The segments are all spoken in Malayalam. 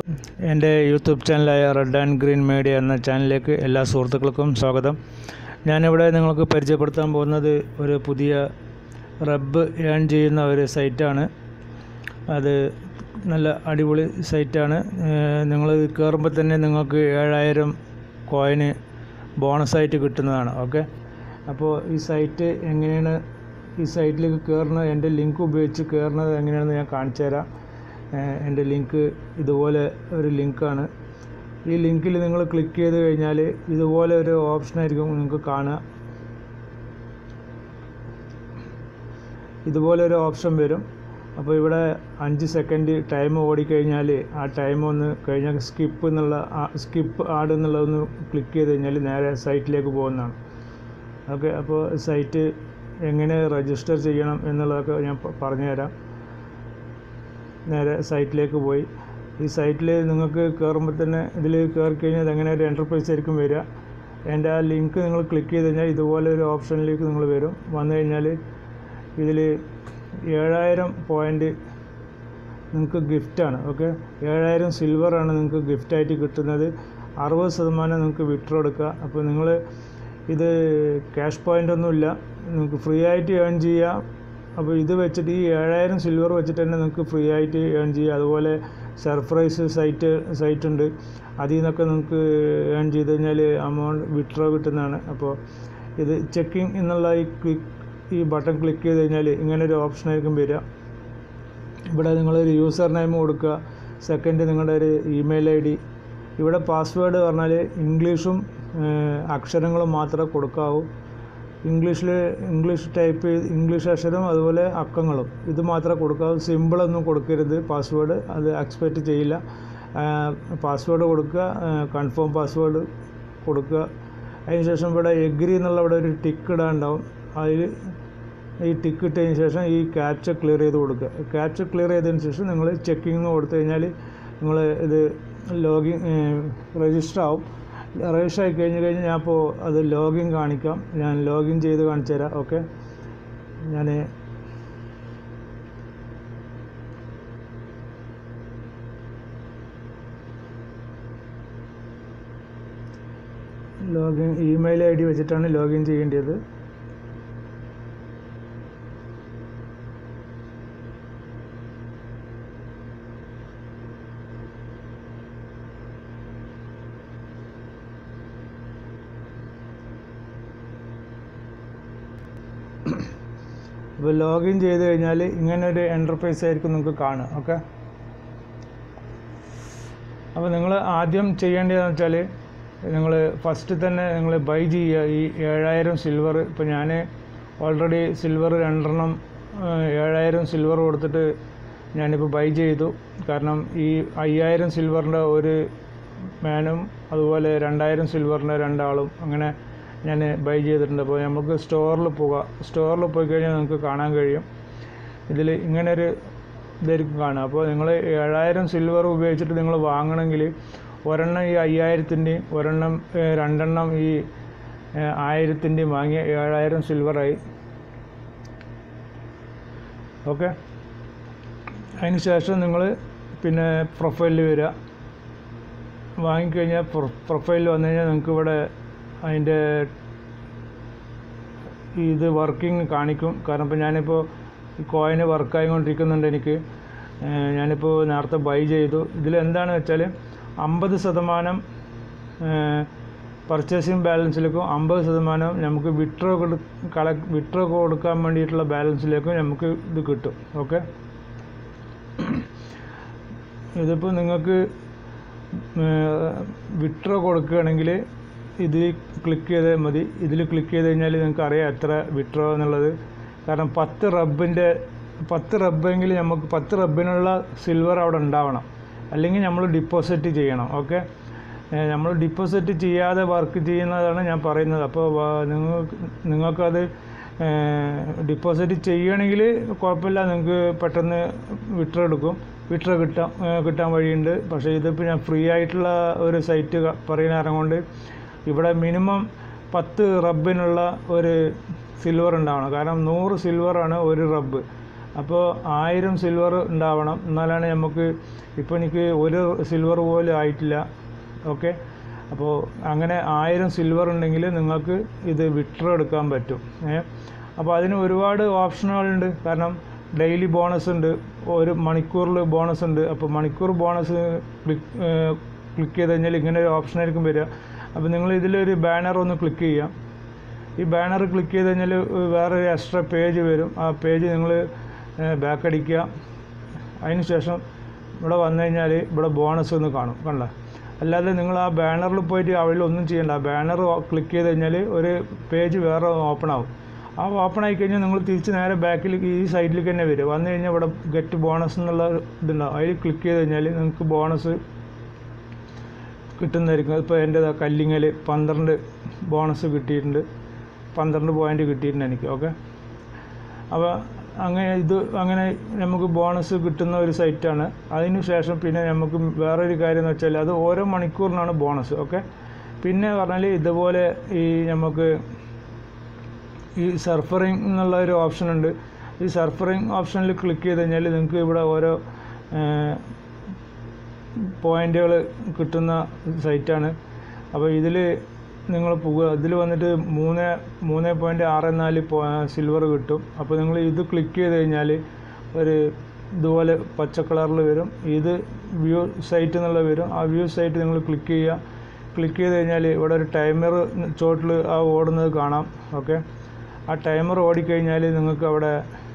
എൻ്റെ യൂട്യൂബ് ചാനലായ റെഡ് ആൻഡ് ഗ്രീൻ മീഡിയ എന്ന ചാനലിലേക്ക് എല്ലാ സുഹൃത്തുക്കൾക്കും സ്വാഗതം ഞാനിവിടെ നിങ്ങൾക്ക് പരിചയപ്പെടുത്താൻ പോകുന്നത് ഒരു പുതിയ റബ്ബ് ഏൺ ചെയ്യുന്ന ഒരു സൈറ്റാണ് അത് നല്ല അടിപൊളി സൈറ്റാണ് നിങ്ങൾ കയറുമ്പോൾ തന്നെ നിങ്ങൾക്ക് ഏഴായിരം കോയിന് ബോണസായിട്ട് കിട്ടുന്നതാണ് ഓക്കെ അപ്പോൾ ഈ സൈറ്റ് എങ്ങനെയാണ് ഈ സൈറ്റിലേക്ക് കയറുന്നത് എൻ്റെ ലിങ്ക് ഉപയോഗിച്ച് കയറുന്നത് എങ്ങനെയാണെന്ന് ഞാൻ കാണിച്ചു തരാം ഏഹ് എൻ്റെ ലിങ്ക് ഇതുപോലെ ഒരു ലിങ്കാണ് ഈ ലിങ്കിൽ നിങ്ങൾ ക്ലിക്ക് ചെയ്ത് കഴിഞ്ഞാൽ ഇതുപോലെ ഒരു ഓപ്ഷനായിരിക്കും നിങ്ങൾക്ക് കാണുക ഇതുപോലെ ഒരു ഓപ്ഷൻ വരും അപ്പോൾ ഇവിടെ അഞ്ച് സെക്കൻഡ് ടൈം ഓടിക്കഴിഞ്ഞാൽ ആ ടൈം ഒന്ന് കഴിഞ്ഞാൽ സ്കിപ്പ് എന്നുള്ള സ്കിപ്പ് ആഡ് എന്നുള്ളതൊന്ന് ക്ലിക്ക് ചെയ്ത് കഴിഞ്ഞാൽ നേരെ സൈറ്റിലേക്ക് പോകുന്നതാണ് ഓക്കെ അപ്പോൾ സൈറ്റ് എങ്ങനെ രജിസ്റ്റർ ചെയ്യണം എന്നുള്ളതൊക്കെ ഞാൻ പ- പറഞ്ഞുതരാം നേരെ സൈറ്റിലേക്ക് പോയി ഈ സൈറ്റിൽ നിങ്ങൾക്ക് കയറുമ്പോൾ തന്നെ ഇതിൽ കയറി കഴിഞ്ഞാൽ എങ്ങനെ ഒരു എൻ്റർപ്രൈസ് ആയിരിക്കും വരിക എൻ്റെ ആ ലിങ്ക് നിങ്ങൾ ക്ലിക്ക് ചെയ്ത് കഴിഞ്ഞാൽ ഇതുപോലെ ഒരു ഓപ്ഷനിലേക്ക് നിങ്ങൾ വരും വന്നു കഴിഞ്ഞാൽ ഇതിൽ ഏഴായിരം പോയിൻ്റ് നിങ്ങൾക്ക് ഗിഫ്റ്റാണ് ഓക്കെ ഏഴായിരം സിൽവറാണ് നിങ്ങൾക്ക് ഗിഫ്റ്റായിട്ട് കിട്ടുന്നത് അറുപത് ശതമാനം നിങ്ങൾക്ക് വിഡ്രോ എടുക്കുക അപ്പോൾ നിങ്ങൾ ഇത് ക്യാഷ് പോയിൻ്റ് ഒന്നുമില്ല നിങ്ങൾക്ക് ഫ്രീ ആയിട്ട് ഏൺ ചെയ്യാം അപ്പോൾ ഇത് വെച്ചിട്ട് ഈ ഏഴായിരം സിൽവർ വെച്ചിട്ട് തന്നെ നിങ്ങൾക്ക് ഫ്രീ ആയിട്ട് ഏൺ ചെയ്യാം അതുപോലെ സർപ്രൈസ് സൈറ്റ് സൈറ്റ് ഉണ്ട് അതിൽ നിന്നൊക്കെ നിങ്ങൾക്ക് ഏൺ ചെയ്ത് കഴിഞ്ഞാൽ അമൗണ്ട് വിഡ്രോ കിട്ടുന്നതാണ് അപ്പോൾ ഇത് ചെക്കിംഗ് എന്നുള്ള ഈ ക്ലിക്ക് ഈ ബട്ടൺ ക്ലിക്ക് ചെയ്ത് കഴിഞ്ഞാൽ ഇങ്ങനെ ഒരു ഓപ്ഷനായിരിക്കും വരിക ഇവിടെ നിങ്ങളൊരു യൂസർ നെയിം കൊടുക്കുക സെക്കൻഡ് നിങ്ങളുടെ ഒരു ഇമെയിൽ ഐ ഡി ഇവിടെ പാസ്വേഡ് പറഞ്ഞാൽ ഇംഗ്ലീഷും ഏഹ്, അക്ഷരങ്ങളും മാത്രമേ കൊടുക്കാവൂ ഇംഗ്ലീഷിൽ ഇംഗ്ലീഷ് ടൈപ്പ് ചെയ്ത് ഇംഗ്ലീഷ് അക്ഷരം അതുപോലെ അക്കങ്ങളും ഇത് മാത്രമേ കൊടുക്കാവൂ സിമ്പിളൊന്നും കൊടുക്കരുത് പാസ്വേഡ് അത് എക്സ്പെക്റ്റ് ചെയ്യില്ല പാസ്വേഡ് കൊടുക്കുക കൺഫേം പാസ്വേഡ് കൊടുക്കുക അതിനുശേഷം ഇവിടെ എഗ്രി എന്നുള്ള ഇവിടെ ഒരു ടിക്ക് ഇടാനുണ്ടാവും അതിൽ ഈ ടിക്ക് ഇട്ടതിന് ശേഷം ഈ ക്യാപ്ചർ ക്ലിയർ ചെയ്ത് കൊടുക്കുക ക്യാപ്ചർ ക്ലിയർ ചെയ്തതിന് ശേഷം നിങ്ങൾ ചെക്കിങ് കൊടുത്തു കഴിഞ്ഞാൽ നിങ്ങൾ ഇത് ലോഗിൻ രജിസ്റ്റർ ആവും രജിസ്റ്റർ ആയി കഴിഞ്ഞ് കഴിഞ്ഞാൽ ഞാൻ ഇപ്പോൾ അത് ലോഗിൻ കാണിക്കാം ഞാൻ ലോഗിൻ ചെയ്ത് കാണിച്ചു തരാം ഓക്കെ ഞാൻ ലോഗിൻ ഇമെയിൽ ഐ ഡി വെച്ചിട്ടാണ് ലോഗിൻ ചെയ്യേണ്ടത് അപ്പോൾ ലോഗിൻ ചെയ്ത് കഴിഞ്ഞാൽ ഇങ്ങനെ ഒരു എൻ്റർപ്രൈസ് ആയിരിക്കും നിങ്ങൾക്ക് കാണുക ഓക്കെ അപ്പോൾ നിങ്ങൾ ആദ്യം ചെയ്യേണ്ടതെന്ന് വെച്ചാൽ നിങ്ങൾ ഫസ്റ്റ് തന്നെ നിങ്ങൾ ബൈ ചെയ്യുക ഈ ഏഴായിരം സിൽവർ ഇപ്പോൾ ഞാൻ ഓൾറെഡി സിൽവർ രണ്ടെണ്ണം ഏഹ്, ഏഴായിരം സിൽവർ കൊടുത്തിട്ട് ഞാനിപ്പോൾ ബൈ ചെയ്തു കാരണം ഈ അയ്യായിരം സിൽവറിൻ്റെ ഒരു മാനും അതുപോലെ രണ്ടായിരം സിൽവറിൻ്റെ രണ്ടാളും അങ്ങനെ ഞാൻ ബൈ ചെയ്തിട്ടുണ്ട് അപ്പോൾ നമുക്ക് സ്റ്റോറിൽ പോകാം സ്റ്റോറിൽ പോയി കഴിഞ്ഞാൽ നമുക്ക് കാണാൻ കഴിയും ഇതിൽ ഇങ്ങനെ ഒരു ഇതായിരിക്കും കാണുക അപ്പോൾ നിങ്ങൾ ഏഴായിരം സിൽവർ ഉപയോഗിച്ചിട്ട് നിങ്ങൾ വാങ്ങണമെങ്കിൽ ഒരെണ്ണം ഈ അയ്യായിരത്തിൻ്റെയും ഒരെണ്ണം ഏഹ്, രണ്ടെണ്ണം ഈ ഏഹ്, ആയിരത്തിൻ്റെയും വാങ്ങിയ ഏഴായിരം സിൽവറായി ഓക്കെ അതിന് ശേഷം നിങ്ങൾ പിന്നെ പ്രൊഫൈലിൽ വരിക വാങ്ങിക്കഴിഞ്ഞാൽ പ്രൊഫൈലിൽ വന്നു കഴിഞ്ഞാൽ നിങ്ങൾക്ക് ഇവിടെ അതിൻ്റെ ഇത് വർക്കിംഗ് കാണിക്കും കാരണം ഇപ്പോൾ ഞാനിപ്പോൾ ഈ കോയിന് വർക്കായിക്കൊണ്ടിരിക്കുന്നുണ്ട് എനിക്ക് ഏഹ് ഞാനിപ്പോൾ നേരത്തെ ബൈ ചെയ്തു ഇതിൽ എന്താണെന്ന് വെച്ചാൽ അമ്പത് ശതമാനം പർച്ചേസിങ് ബാലൻസിലേക്കും അമ്പത് ശതമാനം നമുക്ക് വിട്രോ കൊടു കള വിട്രോ കൊടുക്കാൻ വേണ്ടിയിട്ടുള്ള ബാലൻസിലേക്കും നമുക്ക് ഇത് കിട്ടും ഓക്കെ ഇതിപ്പോൾ നിങ്ങൾക്ക് വിട്രോ കൊടുക്കുകയാണെങ്കിൽ ഇതിൽ ക്ലിക്ക് ചെയ്താൽ മതി ഇതിൽ ക്ലിക്ക് ചെയ്ത് കഴിഞ്ഞാൽ നിങ്ങൾക്ക് അറിയാം എത്ര വിട്രോ എന്നുള്ളത് കാരണം പത്ത് റബ്ബിൻ്റെ പത്ത് റബ്ബെങ്കിൽ നമുക്ക് പത്ത് റബ്ബിനുള്ള സിൽവർ അവിടെ ഉണ്ടാവണം അല്ലെങ്കിൽ നമ്മൾ ഡിപ്പോസിറ്റ് ചെയ്യണം ഓക്കെ നമ്മൾ ഡിപ്പോസിറ്റ് ചെയ്യാതെ വർക്ക് ചെയ്യുന്നതാണ് ഞാൻ പറയുന്നത് അപ്പോൾ നിങ്ങൾക്ക് നിങ്ങൾക്കത് ഡിപ്പോസിറ്റ് ചെയ്യണമെങ്കിൽ കുഴപ്പമില്ല നിങ്ങൾക്ക് പെട്ടെന്ന് വിട്രോ എടുക്കും വിട്രോ കിട്ടാൻ ഏഹ് കിട്ടാൻ വഴിയുണ്ട് പക്ഷേ ഇതിപ്പോൾ ഞാൻ ഫ്രീ ആയിട്ടുള്ള ഒരു സൈറ്റ് ക- പറയുന്ന കാരണം കൊണ്ട് ഇവിടെ മിനിമം പത്ത് റബ്ബിനുള്ള ഒരു സിൽവർ ഉണ്ടാവണം കാരണം നൂറ് സിൽവറാണ് ഒരു റബ്ബ് അപ്പോൾ ആയിരം സിൽവർ ഉണ്ടാവണം എന്നാലാണ് നമുക്ക് ഇപ്പോൾ എനിക്ക് ഒരു സിൽവർ പോലും ആയിട്ടില്ല ഓക്കെ അപ്പോൾ അങ്ങനെ ആയിരം സിൽവർ ഉണ്ടെങ്കിൽ നിങ്ങൾക്ക് ഇത് വിട്രോ എടുക്കാൻ പറ്റും ഏ അപ്പോൾ അതിന് ഒരുപാട് ഓപ്ഷനുകളുണ്ട് കാരണം ഡെയിലി ബോണസ് ഉണ്ട് ഒരു മണിക്കൂറിൽ ബോണസ് ഉണ്ട് അപ്പോൾ മണിക്കൂർ ബോണസ് ക്ലിക്ക് ക്ലിക്ക് ചെയ്ത് കഴിഞ്ഞാൽ ഇങ്ങനെ ഒരു ഓപ്ഷനായിരിക്കും വരിക അപ്പോൾ നിങ്ങൾ ഇതിലൊരു ബാനർ ഒന്ന് ക്ലിക്ക് ചെയ്യാം ഈ ബാനർ ക്ലിക്ക് ചെയ്ത് കഴിഞ്ഞാൽ വേറെ ഒരു എക്സ്ട്രാ പേജ് വരും ആ പേജ് നിങ്ങൾ ബാക്ക് അടിക്കുക അതിന് ശേഷം ഇവിടെ വന്നു കഴിഞ്ഞാൽ ഇവിടെ ബോണസ് ഒന്ന് കാണും കണ്ട അല്ലാതെ നിങ്ങൾ ആ ബാനറിൽ പോയിട്ട് അവിടെ ഒന്നും ചെയ്യണ്ട ആ ബാനർ ക്ലിക്ക് ചെയ്ത് കഴിഞ്ഞാൽ ഒരു പേജ് വേറെ ഓപ്പൺ ആവും ആ ഓപ്പൺ ആയി കഴിഞ്ഞാൽ നിങ്ങൾ തിരിച്ച് നേരെ ബാക്കിലേക്ക് ഈ സൈഡിലേക്ക് തന്നെ വരും വന്നു കഴിഞ്ഞാൽ ഇവിടെ ഗെറ്റ് ബോണസ് എന്നുള്ള ഇതുണ്ടാവും അതിൽ ക്ലിക്ക് ചെയ്ത് കഴിഞ്ഞാൽ നിങ്ങൾക്ക് ബോണസ് കിട്ടുന്നതായിരിക്കും ഇപ്പോൾ എൻ്റെ കല്ലിങ്ങൽ പന്ത്രണ്ട് ബോണസ് കിട്ടിയിട്ടുണ്ട് പന്ത്രണ്ട് പോയിൻ്റ് കിട്ടിയിട്ടുണ്ട് എനിക്ക് ഓക്കെ അപ്പോൾ അങ്ങനെ ഇത് അങ്ങനെ നമുക്ക് ബോണസ് കിട്ടുന്ന ഒരു സൈറ്റാണ് അതിന് ശേഷം പിന്നെ നമുക്ക് വേറൊരു കാര്യം എന്ന് വെച്ചാൽ അത് ഓരോ മണിക്കൂറിനാണ് ബോണസ് ഓക്കെ പിന്നെ പറഞ്ഞാൽ ഇതുപോലെ ഈ നമുക്ക് ഈ സർഫറിങ് എന്നുള്ള ഒരു ഓപ്ഷൻ ഉണ്ട് ഈ സർഫറിങ് ഓപ്ഷനിൽ ക്ലിക്ക് ചെയ്ത് കഴിഞ്ഞാൽ നിങ്ങൾക്ക് ഇവിടെ ഓരോ പോയിൻ്റുകൾ കിട്ടുന്ന സൈറ്റാണ് അപ്പോൾ ഇതിൽ നിങ്ങൾ പോകുക ഇതിൽ വന്നിട്ട് മൂന്ന് മൂന്ന് പോയിൻറ്റ് ആറ് നാല് സിൽവർ കിട്ടും അപ്പോൾ നിങ്ങൾ ഇത് ക്ലിക്ക് ചെയ്ത് കഴിഞ്ഞാൽ ഒരു ഇതുപോലെ പച്ച കളറിൽ വരും ഇത് വ്യൂ സൈറ്റ് എന്നുള്ള വരും ആ വ്യൂ സൈറ്റ് നിങ്ങൾ ക്ലിക്ക് ചെയ്യുക ക്ലിക്ക് ചെയ്ത് കഴിഞ്ഞാൽ ഇവിടെ ഒരു ടൈമർ ചോട്ടിൽ ആ ഓടുന്നത് കാണാം ഓക്കെ ആ ടൈമർ ഓടിക്കഴിഞ്ഞാൽ നിങ്ങൾക്ക് അവിടെ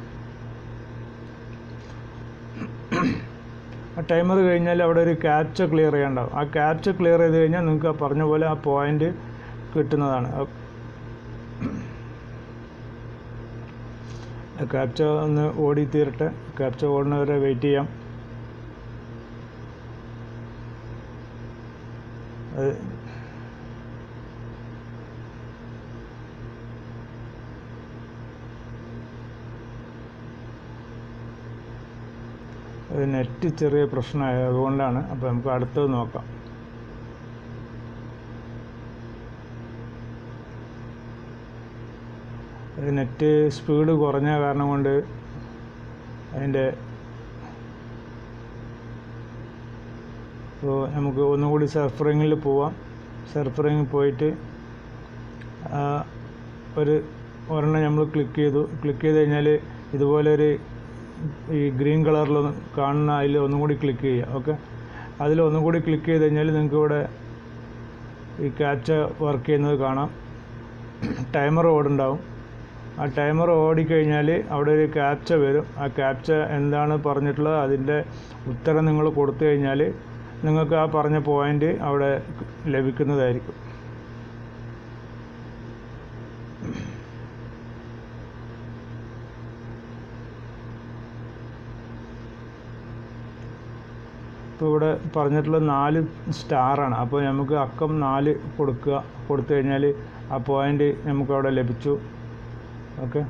ആ ടൈമർ കഴിഞ്ഞാൽ അവിടെ ഒരു ക്യാപ്ച ക്ലിയർ ചെയ്യണ്ടാവും ആ ക്യാപ്ച ക്ലിയർ ചെയ്ത് കഴിഞ്ഞാൽ നിങ്ങൾക്ക് ആ പറഞ്ഞ പോലെ ആ പോയിന്റ് കിട്ടുന്നതാണ് ക്യാപ്ച ഒന്ന് ഓടി തീരട്ടെ ക്യാപ്ച ഓടുന്നവരെ വെയിറ്റ് ചെയ്യാം അത് അത് നെറ്റ് ചെറിയ പ്രശ്നമായ അതുകൊണ്ടാണ് അപ്പോൾ നമുക്ക് അടുത്തത് നോക്കാം അത് നെറ്റ് സ്പീഡ് കുറഞ്ഞ കാരണം കൊണ്ട് അതിൻ്റെ അപ്പോൾ നമുക്ക് ഒന്നുകൂടി സർഫറിങ്ങിൽ പോവാം സർഫറിങ്ങിൽ പോയിട്ട് ആ, ഒരു ഒരെണ്ണം നമ്മൾ ക്ലിക്ക് ചെയ്തു ക്ലിക്ക് ചെയ്ത് കഴിഞ്ഞാൽ ഇതുപോലെ ഒരു ഈ ഗ്രീൻ കളറിൽ കാണുന്ന അതിൽ ഒന്നും കൂടി ക്ലിക്ക് ചെയ്യുക ഓക്കെ അതിൽ ഒന്നും കൂടി ക്ലിക്ക് ചെയ്ത് കഴിഞ്ഞാൽ നിങ്ങൾക്ക് ഇവിടെ ഈ ക്യാപ്ച വർക്ക് ചെയ്യുന്നത് കാണാം ടൈമർ ഓടുണ്ടാവും ആ ടൈമർ ഓടിക്കഴിഞ്ഞാൽ അവിടെ ഒരു ക്യാപ്ച വരും ആ ക്യാപ്ച എന്താണ് പറഞ്ഞിട്ടുള്ളത് അതിൻ്റെ ഉത്തരം നിങ്ങൾ കൊടുത്തു കഴിഞ്ഞാൽ നിങ്ങൾക്ക് ആ പറഞ്ഞ പോയിൻ്റ് അവിടെ ലഭിക്കുന്നതായിരിക്കും ഇപ്പോൾ ഇവിടെ പറഞ്ഞിട്ടുള്ള നാല് സ്റ്റാറാണ് അപ്പോൾ നമുക്ക് അക്കം നാല് കൊടുക്കുക കൊടുത്തു കഴിഞ്ഞാൽ ആ പോയിൻ്റ് നമുക്ക് അവിടെ ലഭിച്ചു ഓക്കെ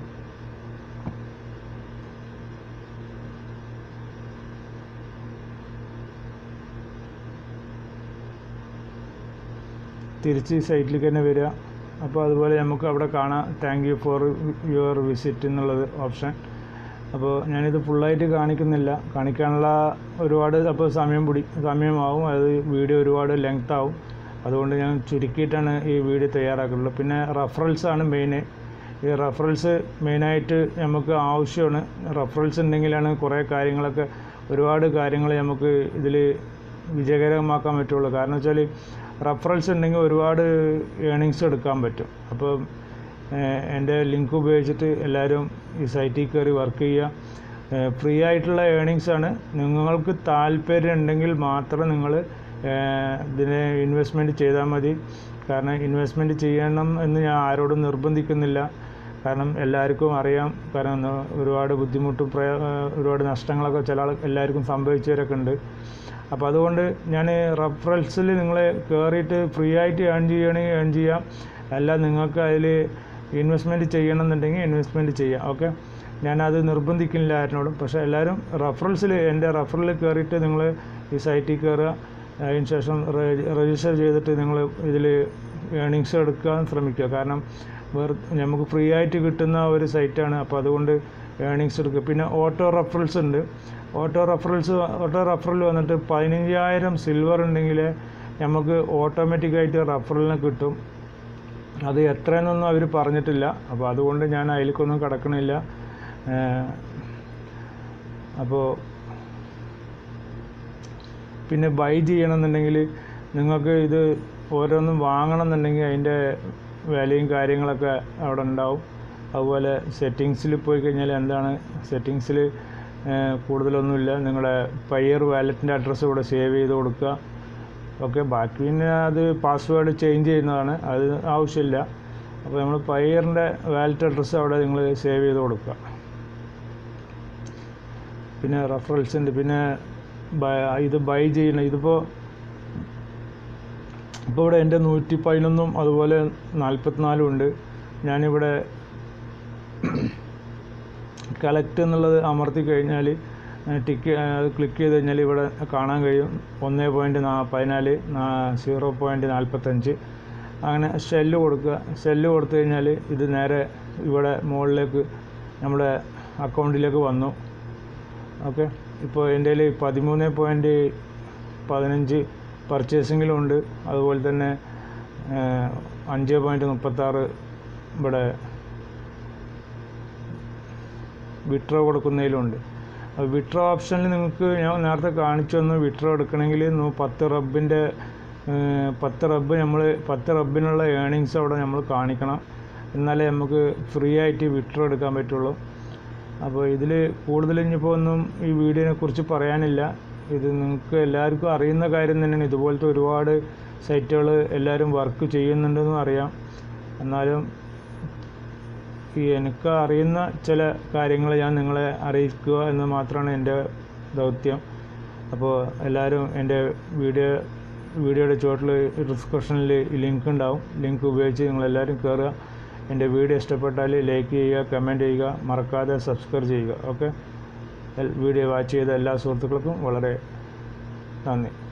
തിരിച്ച് ഈ സൈറ്റിലേക്ക് തന്നെ വരിക അപ്പോൾ അതുപോലെ നമുക്ക് അവിടെ കാണാം thank you for your visit എന്നുള്ളത് ഓപ്ഷൻ അപ്പോൾ ഞാനിത് ഫുള്ളായിട്ട് കാണിക്കുന്നില്ല കാണിക്കാനുള്ള ഒരുപാട് അപ്പോൾ സമയം പിടി സമയമാവും അത് വീഡിയോ ഒരുപാട് ലെങ്ത് ആവും അതുകൊണ്ട് ഞാൻ ചുരുക്കിയിട്ടാണ് ഈ വീഡിയോ തയ്യാറാക്കുള്ളത് പിന്നെ റഫറൽസ് ആണ് മെയിൻ ഈ റഫറൽസ് മെയിനായിട്ട് നമുക്ക് ആവശ്യമാണ് റഫറൽസ് ഉണ്ടെങ്കിലാണ് കുറേ കാര്യങ്ങളൊക്കെ ഒരുപാട് കാര്യങ്ങൾ നമുക്ക് ഇതിൽ വിജയകരമാക്കാൻ പറ്റുള്ളൂ കാരണം വെച്ചാൽ റഫറൽസ് ഉണ്ടെങ്കിൽ ഒരുപാട് ഏണിങ്സ് എടുക്കാൻ പറ്റും അപ്പോൾ ഏഹ് എൻ്റെ ലിങ്ക് ഉപയോഗിച്ചിട്ട് എല്ലാവരും ഈ സൈറ്റിൽ കയറി വർക്ക് ചെയ്യുക ഫ്രീ ആയിട്ടുള്ള ഏണിങ്സ് ആണ് നിങ്ങൾക്ക് താല്പര്യം ഉണ്ടെങ്കിൽ മാത്രം നിങ്ങൾ ഇതിനെ ഇൻവെസ്റ്റ്മെൻറ്റ് ചെയ്താൽ മതി കാരണം ഇൻവെസ്റ്റ്മെൻറ്റ് ചെയ്യണം എന്ന് ഞാൻ ആരോടും നിർബന്ധിക്കുന്നില്ല കാരണം എല്ലാവർക്കും അറിയാം കാരണം എന്താ, ഒരുപാട് ബുദ്ധിമുട്ടും പ്രയ ഏഹ് ഒരുപാട് നഷ്ടങ്ങളൊക്കെ ചില ആൾ എല്ലാവർക്കും സംഭവിച്ചവരൊക്കെ ഉണ്ട് അപ്പോൾ അതുകൊണ്ട് ഞാൻ റഫറൻസിൽ നിങ്ങൾ കയറിയിട്ട് ഫ്രീ ആയിട്ട് ഏൺ ചെയ്യണമെങ്കിൽ ഏൺ ചെയ്യാം അല്ല നിങ്ങൾക്ക് അതിൽ ഇൻവെസ്റ്റ്മെൻറ്റ് ചെയ്യണമെന്നുണ്ടെങ്കിൽ ഇൻവെസ്റ്റ്മെൻറ്റ് ചെയ്യാം ഓക്കെ ഞാനത് നിർബന്ധിക്കുന്നില്ല ആരിനോടും പക്ഷേ എല്ലാവരും റഫറൻസിൽ എൻ്റെ റഫറലിൽ കയറിയിട്ട് നിങ്ങൾ ഈ സൈറ്റിൽ കയറുക അതിന് ശേഷം രജിസ്റ്റർ ചെയ്തിട്ട് നിങ്ങൾ ഇതിൽ ഏണിങ്സ് എടുക്കാൻ ശ്രമിക്കുക കാരണം വേറെ നമുക്ക് ഫ്രീ ആയിട്ട് കിട്ടുന്ന ഒരു സൈറ്റാണ് അപ്പോൾ അതുകൊണ്ട് ഏണിങ്സ് എടുക്കുക പിന്നെ ഓട്ടോ റെഫറൽസ് ഉണ്ട് ഓട്ടോ റെഫറൽസ് ഓട്ടോ റെഫറൽ വന്നിട്ട് പതിനഞ്ചായിരം സിൽവർ ഉണ്ടെങ്കിൽ നമുക്ക് ഓട്ടോമാറ്റിക്കായിട്ട് റെഫറലിന് കിട്ടും അത് എത്രയെന്നൊന്നും അവർ പറഞ്ഞിട്ടില്ല അപ്പോൾ അതുകൊണ്ട് ഞാൻ അതിലേക്കൊന്നും കിടക്കണില്ല അപ്പോൾ പിന്നെ ബൈ ചെയ്യണമെന്നുണ്ടെങ്കിൽ നിങ്ങൾക്ക് ഇത് ഓരോന്നും വാങ്ങണമെന്നുണ്ടെങ്കിൽ അതിൻ്റെ വിലയും കാര്യങ്ങളൊക്കെ അവിടെ ഉണ്ടാവും അതുപോലെ സെറ്റിങ്സിൽ പോയി കഴിഞ്ഞാൽ എന്താണ് സെറ്റിങ്സിൽ കൂടുതലൊന്നുമില്ല നിങ്ങളുടെ പയ്യർ വാലറ്റിൻ്റെ അഡ്രസ്സ് ഇവിടെ സേവ് ചെയ്ത് കൊടുക്കുക ഓക്കെ ബാക്കി പിന്നെ അത് പാസ്വേഡ് ചേഞ്ച് ചെയ്യുന്നതാണ് അത് ആവശ്യമില്ല അപ്പോൾ നമ്മൾ പയ്യറിൻ്റെ വാലറ്റ് അഡ്രസ്സ് അവിടെ നിങ്ങൾ സേവ് ചെയ്ത് കൊടുക്കുക പിന്നെ റെഫറൽസ് ഉണ്ട് പിന്നെ ഇത് ബൈ ചെയ്യണം ഇതിപ്പോൾ ഇപ്പോൾ ഇവിടെ എൻ്റെ നൂറ്റി പതിനൊന്നും അതുപോലെ നാൽപ്പത്തിനാലും ഉണ്ട് ഞാനിവിടെ കളക്ട് എന്നുള്ളത് അമർത്തി കഴിഞ്ഞാൽ ടിക്ക് അത് ക്ലിക്ക് ചെയ്ത് കഴിഞ്ഞാൽ ഇവിടെ കാണാൻ കഴിയും ഒന്ന് പോയിൻറ്റ് നാ പതിനാല് സീറോ പോയിൻറ്റ് നാൽപ്പത്തഞ്ച് അങ്ങനെ ഷെല്ല് കൊടുക്കുക ഷെല്ല് കൊടുത്തു കഴിഞ്ഞാൽ ഇത് നേരെ ഇവിടെ മുകളിലേക്ക് നമ്മുടെ അക്കൗണ്ടിലേക്ക് വന്നു ഓക്കെ ഇപ്പോൾ എൻ്റെ കയ്യിൽ പതിമൂന്ന് പോയിൻറ്റ് പതിനഞ്ച് പർച്ചേസിങ്ങിലുണ്ട് അതുപോലെ തന്നെ അഞ്ച് പോയിൻറ്റ് മുപ്പത്താറ് ഇവിടെ വിട്രോ കൊടുക്കുന്നതിലുണ്ട് വിട്രോ ഓപ്ഷനിൽ നിങ്ങൾക്ക് ഞാൻ നേരത്തെ കാണിച്ചു തന്നു വിട്രോ എടുക്കണമെങ്കിൽ പത്ത് റബ്ബിൻ്റെ പത്ത് റബ്ബ് നമ്മൾ പത്ത് റബ്ബിനുള്ള ഏണിങ്സ് അവിടെ നമ്മൾ കാണിക്കണം എന്നാലേ നമുക്ക് ഫ്രീ ആയിട്ട് വിട്രോ എടുക്കാൻ പറ്റുള്ളൂ അപ്പോൾ ഇതിൽ കൂടുതൽ ഇനിയിപ്പോൾ ഒന്നും ഈ വീഡിയോനെ കുറിച്ച് പറയാനില്ല ഇത് നിങ്ങൾക്ക് എല്ലാവർക്കും അറിയുന്ന കാര്യം തന്നെയാണ് ഇതുപോലത്തെ ഒരുപാട് സൈറ്റുകൾ എല്ലാവരും വർക്ക് ചെയ്യുന്നുണ്ടെന്നും അറിയാം എന്നാലും ഈ എനിക്ക് അറിയുന്ന ചില കാര്യങ്ങൾ ഞാൻ നിങ്ങളെ അറിയിക്കുക എന്ന് മാത്രമാണ് എൻ്റെ ദൗത്യം അപ്പോൾ എല്ലാവരും എൻ്റെ വീഡിയോ വീഡിയോയുടെ ചുവട്ടിൽ ഡിസ്ക്രിപ്ഷനിൽ ലിങ്ക് ഉണ്ടാവും ലിങ്ക് ഉപയോഗിച്ച് നിങ്ങളെല്ലാവരും കയറുക എൻ്റെ വീഡിയോ ഇഷ്ടപ്പെട്ടാൽ ലൈക്ക് ചെയ്യുക കമൻറ്റ് ചെയ്യുക മറക്കാതെ സബ്സ്ക്രൈബ് ചെയ്യുക ഓക്കെ വീഡിയോ വാച്ച് ചെയ്ത എല്ലാ സുഹൃത്തുക്കൾക്കും വളരെ നന്ദി